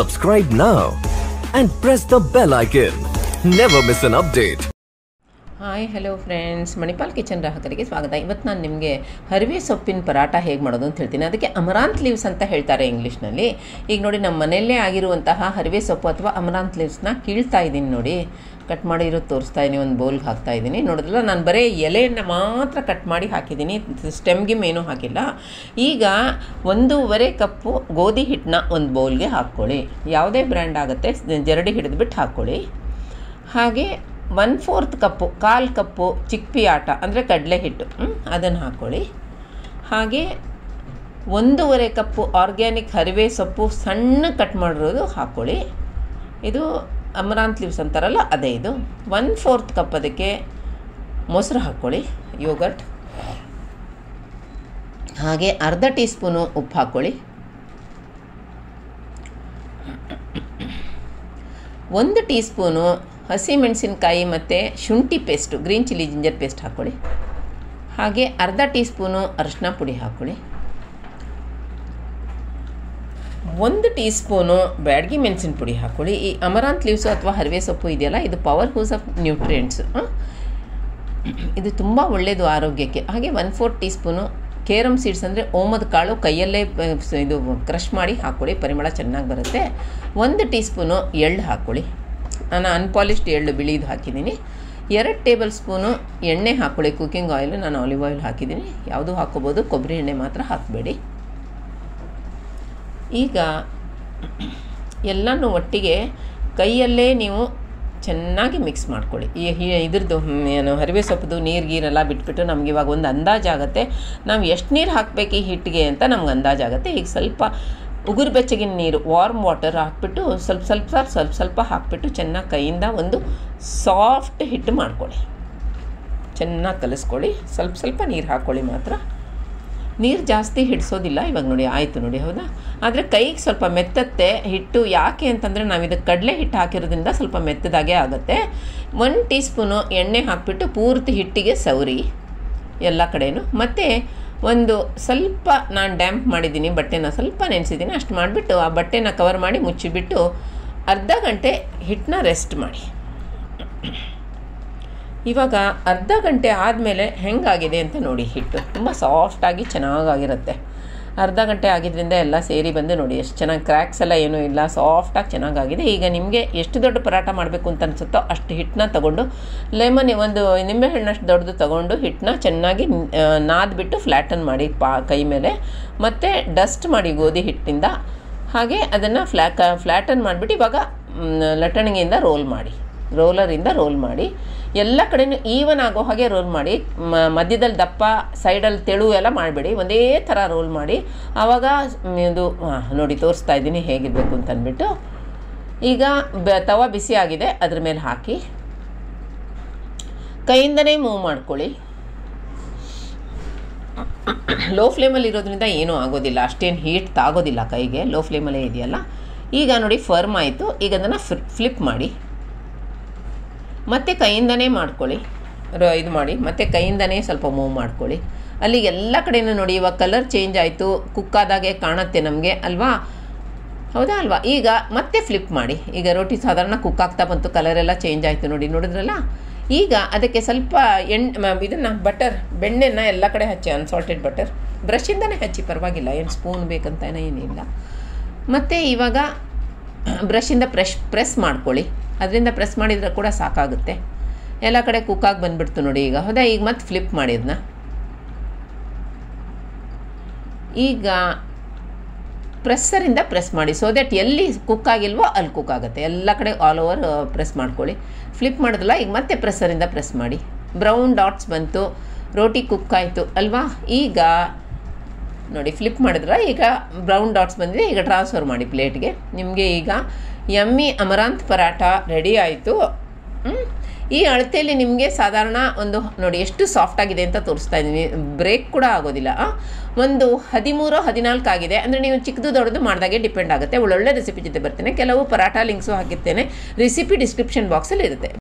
Subscribe now and press the bell icon. Never miss an update. Hi hello friends Manipal kitchen ಗ್ರಾಹಕರಿಗೆ ಸ್ವಾಗತ ಇವತ್ತು ನಾನು ನಿಮಗೆ ಹರಿವೆ ಸೊಪ್ಪಿನ ಪರಾಟ ಹೇಗೆ ಮಾಡೋದು ಅಂತ ಹೇಳ್ತೀನಿ ಅದಕ್ಕೆ ಅಮರಾಂತ್ ಲೀವ್ಸ್ ಅಂತ ಹೇಳ್ತಾರೆ ಇಂಗ್ಲೀಷ್ನಲ್ಲಿ ಈಗ ನೋಡಿ ನಮ್ಮ ಮನೆಯಲ್ಲೇ ಆಗಿರುವಂತಹ ಹರಿವೆ ಸೊಪ್ಪು ಅಥವಾ ಅಮರಾಂತ್ ಲೀವ್ಸ್ನ ಕೀಳ್ತಾ ಇದ್ದೀನಿ ನೋಡಿ ಕಟ್ ಮಾಡಿರೋದು ತೋರಿಸ್ತಾ ಇದ್ದೀನಿ ಒಂದು ಬೌಲ್ಗೆ ಹಾಕ್ತಾ ಇದ್ದೀನಿ ನೋಡಿದ್ರಲ್ಲ ನಾನು ಬರೀ ಎಲೆಯನ್ನು ಮಾತ್ರ ಕಟ್ ಮಾಡಿ ಹಾಕಿದ್ದೀನಿ ಸ್ಟೆಮ್ ಗಿಮ್ ಏನೂ ಹಾಕಿಲ್ಲ ಈಗ ಒಂದೂವರೆ ಕಪ್ಪು ಗೋಧಿ ಹಿಟ್ಟನ್ನ ಒಂದು ಬೌಲ್ಗೆ ಹಾಕ್ಕೊಳ್ಳಿ ಯಾವುದೇ ಬ್ರ್ಯಾಂಡ್ ಆಗುತ್ತೆ ಜರಡಿ ಹಿಡಿದ್ಬಿಟ್ಟು ಹಾಕ್ಕೊಳ್ಳಿ ಹಾಗೆ ಒನ್ ಫೋರ್ತ್ ಕಪ್ಪು ಕಾಲು ಕಪ್ಪು ಚಿಕ್ಪಿ ಆಟ ಅಂದರೆ ಕಡಲೆ ಹಿಟ್ಟು ಅದನ್ನು ಹಾಕ್ಕೊಳ್ಳಿ ಹಾಗೆ ಒಂದೂವರೆ ಕಪ್ಪು ಆರ್ಗ್ಯಾನಿಕ್ ಹರಿವೆ ಸೊಪ್ಪು ಸಣ್ಣ ಕಟ್ ಮಾಡಿರೋದು ಹಾಕ್ಕೊಳ್ಳಿ ಇದು ಅಮರಾಂತ್ ಲೀವ್ಸ್ ಅಂತಾರಲ್ಲ ಅದೇ ಇದು ಒನ್ ಫೋರ್ತ್ ಕಪ್ ಅದಕ್ಕೆ ಮೊಸರು ಹಾಕ್ಕೊಳ್ಳಿ ಯೋಗರ್ಟ್ ಹಾಗೆ ಅರ್ಧ ಟೀ ಸ್ಪೂನು ಉಪ್ಪು ಹಾಕ್ಕೊಳ್ಳಿ ಒಂದು ಟೀ ಸ್ಪೂನು ಹಸಿಮೆಣಸಿನ್ಕಾಯಿ ಮತ್ತು ಶುಂಠಿ paste green chilli ginger paste ಹಾಕ್ಕೊಳ್ಳಿ ಹಾಗೆ ಅರ್ಧ ಟೀ ಸ್ಪೂನು ಅರಿಶಿನ ಪುಡಿ ಹಾಕ್ಕೊಳ್ಳಿ ಒಂದು ಟೀ ಸ್ಪೂನು ಬ್ಯಾಡಗಿ ಮೆಣಸಿನ ಪುಡಿ ಹಾಕ್ಕೊಳ್ಳಿ ಈ ಅಮರಾಂತ್ ಲೀವ್ಸು ಅಥವಾ ಹರಿವೆ ಸೊಪ್ಪು ಇದೆಯಲ್ಲ ಇದು ಪವರ್ ಹೂಸ್ ಆಫ್ ನ್ಯೂಟ್ರಿಯೆಂಟ್ಸ್ ಇದು ತುಂಬ ಒಳ್ಳೆಯದು ಆರೋಗ್ಯಕ್ಕೆ ಹಾಗೆ one four teaspoon carom seeds ಅಂದರೆ ಓಮದ ಕಾಳು ಕೈಯಲ್ಲೇ ಇದು ಕ್ರಷ್ ಮಾಡಿ ಹಾಕ್ಕೊಳ್ಳಿ ಪರಿಮಳ ಚೆನ್ನಾಗಿ ಬರುತ್ತೆ ಒಂದು ಟೀ ಸ್ಪೂನು ಎಳ್ಳು ಹಾಕ್ಕೊಳ್ಳಿ ನಾನು ಅನ್ಪಾಲಿಶ್ಡ್ ಎಳ್ಳು ಬಿಳಿದು ಹಾಕಿದ್ದೀನಿ ಎರಡು ಟೇಬಲ್ ಸ್ಪೂನು ಎಣ್ಣೆ ಹಾಕ್ಕೊಳ್ಳಿ ಕುಕ್ಕಿಂಗ್ ಆಯಿಲ್ ನಾನು ಆಲಿವ್ ಆಯಿಲ್ ಹಾಕಿದ್ದೀನಿ ಯಾವುದು ಹಾಕ್ಕೋಬೋದು ಕೊಬ್ಬರಿ ಎಣ್ಣೆ ಮಾತ್ರ ಹಾಕಬೇಡಿ ಈಗ ಎಲ್ಲನೂ ಒಟ್ಟಿಗೆ ಕೈಯಲ್ಲೇ ನೀವು ಚೆನ್ನಾಗಿ ಮಿಕ್ಸ್ ಮಾಡ್ಕೊಳ್ಳಿ ಈ ಇದ್ರದ್ದು ಏನು ಹರಿವೆ ಸೊಪ್ಪದು ನೀರು ಗೀರೆಲ್ಲ ಬಿಟ್ಬಿಟ್ಟು ನಮ್ಗೆ ಇವಾಗ ಒಂದು ಅಂದಾಜಾಗುತ್ತೆ ನಾವು ಎಷ್ಟು ನೀರು ಹಾಕಬೇಕು ಈ ಹಿಟ್ಟಿಗೆ ಅಂತ ನಮ್ಗೆ ಅಂದಾಜಾಗುತ್ತೆ ಈಗ ಸ್ವಲ್ಪ ಉಗುರು ಬೆಚ್ಚಗಿನ ನೀರು ವಾರ್ಮ್ ವಾಟರ್ ಹಾಕ್ಬಿಟ್ಟು ಸ್ವಲ್ಪ ಸ್ವಲ್ಪ ಸ್ವಲ್ಪ ಸ್ವಲ್ಪ ಹಾಕ್ಬಿಟ್ಟು ಚೆನ್ನಾಗಿ ಕೈಯಿಂದ ಒಂದು ಸಾಫ್ಟ್ ಹಿಟ್ಟು ಮಾಡ್ಕೊಳ್ಳಿ ಚೆನ್ನಾಗಿ ಕಲಿಸ್ಕೊಳ್ಳಿ ಸ್ವಲ್ಪ ಸ್ವಲ್ಪ ನೀರು ಹಾಕ್ಕೊಳ್ಳಿ ಮಾತ್ರ ನೀರು ಜಾಸ್ತಿ ಹಿಡಿಸೋದಿಲ್ಲ ಇವಾಗ ನೋಡಿ ಆಯಿತು ನೋಡಿ ಹೌದಾ ಆದರೆ ಕೈಗೆ ಸ್ವಲ್ಪ ಮೆತ್ತತ್ತೆ ಹಿಟ್ಟು ಯಾಕೆ ಅಂತಂದರೆ ನಾವು ಇದಕ್ಕೆ ಕಡಲೆ ಹಿಟ್ಟು ಹಾಕಿರೋದ್ರಿಂದ ಸ್ವಲ್ಪ ಮೆತ್ತದಾಗೆ ಆಗುತ್ತೆ ಒನ್ ಟೀ ಸ್ಪೂನು ಎಣ್ಣೆ ಹಾಕಿಬಿಟ್ಟು ಪೂರ್ತಿ ಹಿಟ್ಟಿಗೆ ಸವರಿ ಎಲ್ಲ ಕಡೆಯೂ ಮತ್ತು ಒಂದು ಸ್ವಲ್ಪ ನಾನು ಡ್ಯಾಂಪ್ ಮಾಡಿದ್ದೀನಿ ಬಟ್ಟೆನ ಸ್ವಲ್ಪ ನೆನೆಸಿದ್ದೀನಿ ಅಷ್ಟು ಮಾಡಿಬಿಟ್ಟು ಆ ಬಟ್ಟೆನ ಕವರ್ ಮಾಡಿ ಮುಚ್ಚಿಬಿಟ್ಟು ಅರ್ಧ ಗಂಟೆ ಹಿಟ್ಟನ್ನ ರೆಸ್ಟ್ ಮಾಡಿ ಇವಾಗ ಅರ್ಧ ಗಂಟೆ ಆದಮೇಲೆ ಹೆಂಗಾಗಿದೆ ಅಂತ ನೋಡಿ ಹಿಟ್ಟು ತುಂಬ ಸಾಫ್ಟಾಗಿ ಚೆನ್ನಾಗಾಗಿರುತ್ತೆ ಅರ್ಧ ಗಂಟೆ ಆಗಿದ್ದರಿಂದ ಎಲ್ಲ ಸೇರಿ ಬಂದು ನೋಡಿ ಎಷ್ಟು ಚೆನ್ನಾಗಿ ಕ್ರ್ಯಾಕ್ಸ್ ಎಲ್ಲ ಏನೂ ಇಲ್ಲ ಸಾಫ್ಟಾಗಿ ಚೆನ್ನಾಗಾಗಿದೆ ಈಗ ನಿಮಗೆ ಎಷ್ಟು ದೊಡ್ಡ ಪರಾಟ ಮಾಡಬೇಕು ಅಂತ ಅನಿಸುತ್ತೋ ಅಷ್ಟು ಹಿಟ್ಟನ್ನ ತೊಗೊಂಡು ಲೆಮನ್ ಒಂದು ನಿಂಬೆಹಣ್ಣಷ್ಟು ದೊಡ್ಡದು ತೊಗೊಂಡು ಹಿಟ್ಟನ್ನ ಚೆನ್ನಾಗಿ ನಾದ್ಬಿಟ್ಟು ಫ್ಲ್ಯಾಟನ್ ಮಾಡಿ ಪಾ ಕೈ ಮೇಲೆ ಮತ್ತು ಡಸ್ಟ್ ಮಾಡಿ ಗೋಧಿ ಹಿಟ್ಟಿಂದ ಹಾಗೆ ಅದನ್ನು ಫ್ಲ್ಯಾಕ ಫ್ಲ್ಯಾಟನ್ ಮಾಡಿಬಿಟ್ಟು ಇವಾಗ ಲಟ್ಟಣಿಗೆಯಿಂದ ರೋಲ್ ಮಾಡಿ ರೋಲರಿಂದ ರೋಲ್ ಮಾಡಿ ಎಲ್ಲ ಕಡೆಯೂ ಈವನ್ ಆಗೋ ಹಾಗೆ ರೋಲ್ ಮಾಡಿ ಮಧ್ಯದಲ್ಲಿ ದಪ್ಪ ಸೈಡಲ್ಲಿ ತೆಳು ಎಲ್ಲ ಮಾಡಬೇಡಿ ಒಂದೇ ಥರ ರೋಲ್ ಮಾಡಿ ಆವಾಗ ಇದು ನೋಡಿ ತೋರಿಸ್ತಾ ಇದ್ದೀನಿ ಹೇಗಿರಬೇಕು ಅಂತ ಅಂದ್ಬಿಟ್ಟು ಈಗ ಬ ತವ ಬಿಸಿ ಆಗಿದೆ ಅದ್ರ ಮೇಲೆ ಹಾಕಿ ಕೈಯಿಂದನೇ ಮೂವ್ ಮಾಡ್ಕೊಳ್ಳಿ ಲೋ ಫ್ಲೇಮಲ್ಲಿ ಇರೋದ್ರಿಂದ ಏನೂ ಆಗೋದಿಲ್ಲ ಅಷ್ಟೇನು ಹೀಟ್ ತಾಗೋದಿಲ್ಲ ಕೈಗೆ ಲೋ ಫ್ಲೇಮಲ್ಲೇ ಇದೆಯಲ್ಲ ಈಗ ನೋಡಿ ಫರ್ಮ್ ಆಯಿತು ಈಗ ಅದನ್ನು ಫ್ಲಿಪ್ ಮಾಡಿ ಮತ್ತೆ ಕೈಯಿಂದನೇ ಮಾಡ್ಕೊಳ್ಳಿ ಇದು ಮಾಡಿ ಮತ್ತೆ ಕೈಯಿಂದನೇ ಸ್ವಲ್ಪ ಮೂವ್ ಮಾಡ್ಕೊಳ್ಳಿ ಅಲ್ಲಿಗೆ ಎಲ್ಲ ಕಡೆಯೂ ನೋಡಿ ಇವಾಗ ಕಲರ್ ಚೇಂಜ್ ಆಯಿತು ಕುಕ್ಕಾದಾಗೆ ಕಾಣುತ್ತೆ ನಮಗೆ ಅಲ್ವಾ ಹೌದಾ ಅಲ್ವಾ ಈಗ ಮತ್ತೆ ಫ್ಲಿಪ್ ಮಾಡಿ ಈಗ ರೋಟಿ ಸಾಧಾರಣ ಕುಕ್ ಆಗ್ತಾ ಬಂತು ಕಲರ್ ಎಲ್ಲ ಚೇಂಜ್ ಆಯಿತು ನೋಡಿ ನೋಡಿದ್ರಲ್ಲ ಈಗ ಅದಕ್ಕೆ ಸ್ವಲ್ಪ ಎಣ್ಣೆ ಇದನ್ನು ಬಟರ್ ಬೆಣ್ಣೆನ ಎಲ್ಲ ಕಡೆ ಹಚ್ಚಿ ಅನ್ಸಾಲ್ಟೆಡ್ ಬಟರ್ ಬ್ರಷಿಂದನೇ ಹಚ್ಚಿ ಪರವಾಗಿಲ್ಲ ಏನು ಸ್ಪೂನ್ ಬೇಕಂತ ಏನಿಲ್ಲ ಮತ್ತು ಇವಾಗ ಬ್ರಷಿಂದ ಪ್ರೆಶ್ ಪ್ರೆಸ್ ಮಾಡ್ಕೊಳ್ಳಿ ಅದರಿಂದ ಪ್ರೆಸ್ ಮಾಡಿದರೆ ಕೂಡ ಸಾಕಾಗುತ್ತೆ ಎಲ್ಲ ಕಡೆ ಕುಕ್ಕಾಗಿ ಬಂದುಬಿಡ್ತು ನೋಡಿ ಈಗ ಹೌದಾ ಈಗ ಮತ್ತೆ ಫ್ಲಿಪ್ ಮಾಡಿದ್ನ ಈಗ ಪ್ರೆಸ್ಸರಿಂದ ಪ್ರೆಸ್ ಮಾಡಿ ಸೊ ದಟ್ ಎಲ್ಲಿ ಕುಕ್ ಆಗಿಲ್ವೋ ಅಲ್ಲಿ ಕುಕ್ ಆಗುತ್ತೆ ಎಲ್ಲ ಕಡೆ ಆಲ್ ಓವರ್ ಪ್ರೆಸ್ ಮಾಡ್ಕೊಳ್ಳಿ ಫ್ಲಿಪ್ ಮಾಡಿದ್ರಲ್ಲ ಈಗ ಮತ್ತೆ ಪ್ರೆಸ್ಸರಿಂದ ಪ್ರೆಸ್ ಮಾಡಿ ಬ್ರೌನ್ ಡಾಟ್ಸ್ ಬಂತು ರೋಟಿ ಕುಕ್ ಆಯಿತು ಅಲ್ವಾ ಈಗ ನೋಡಿ ಫ್ಲಿಪ್ ಮಾಡಿದ್ರೆ ಈಗ ಬ್ರೌನ್ ಡಾಟ್ಸ್ ಬಂದಿದೆ ಈಗ ಟ್ರಾನ್ಸ್ಫರ್ ಮಾಡಿ ಪ್ಲೇಟ್ಗೆ ನಿಮಗೆ ಈಗ ಯಮ್ಮಿ ಅಮರಾಂತ್ ಪರಾಟ ರೆಡಿ ಆಯಿತು ಈ ಅಳತೆಯಲ್ಲಿ ನಿಮಗೆ ಸಾಧಾರಣ ಒಂದು ನೋಡಿ ಎಷ್ಟು ಸಾಫ್ಟ್ ಆಗಿದೆ ಅಂತ ತೋರಿಸ್ತಾ ಇದ್ದೀನಿ ಬ್ರೇಕ್ ಕೂಡ ಆಗೋದಿಲ್ಲ ಒಂದು ಹದಿಮೂರು ಹದಿನಾಲ್ಕು ಆಗಿದೆ ಅಂದರೆ ನೀವು ಚಿಕ್ಕದು ದೊಡ್ಡದು ಮಾಡಿದಾಗೆ ಡಿಪೆಂಡ್ ಆಗುತ್ತೆ ಒಳ್ಳೊಳ್ಳೆ ರೆಸಿಪಿ ಜೊತೆ ಬರ್ತೇನೆ ಕೆಲವು ಪರಾಟ ಲಿಂಕ್ಸು ಹಾಕಿರ್ತೇನೆ ರೆಸಿಪಿ ಡಿಸ್ಕ್ರಿಪ್ಷನ್ ಬಾಕ್ಸಲ್ಲಿ ಇರುತ್ತೆ